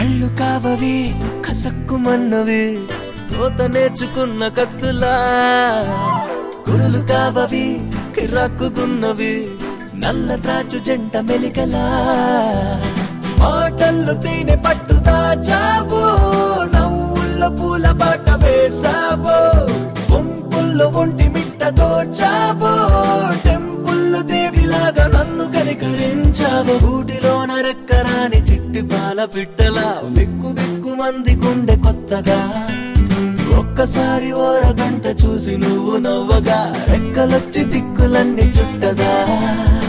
కళ్ళు కావవి కసక్కుమన్నవి తోత నేర్చుకున్న కత్తులా కురులు కావవి కిరాక్కున్నవి నల్ల త్రాచు జంట మెలికలా మాటల్లో తేనె పట్టు దాచావు నవ్వుల్లో పూల బాట వేసావు గుంపుల్లో ఒంటి మిట్ట దోచావు టెంపుల్లో దేవిలాగా నన్ను కనికరించావు గూటిలోన రెక్కరాని చిట్టి పాల పిట్టలా బిక్కు బిక్కు మంది గుండె కొత్తగా ఒక్కసారి ఓరగంట చూసి నువ్వు నవ్వగా రెక్కలొచ్చి దిక్కులన్నీ చుట్టదా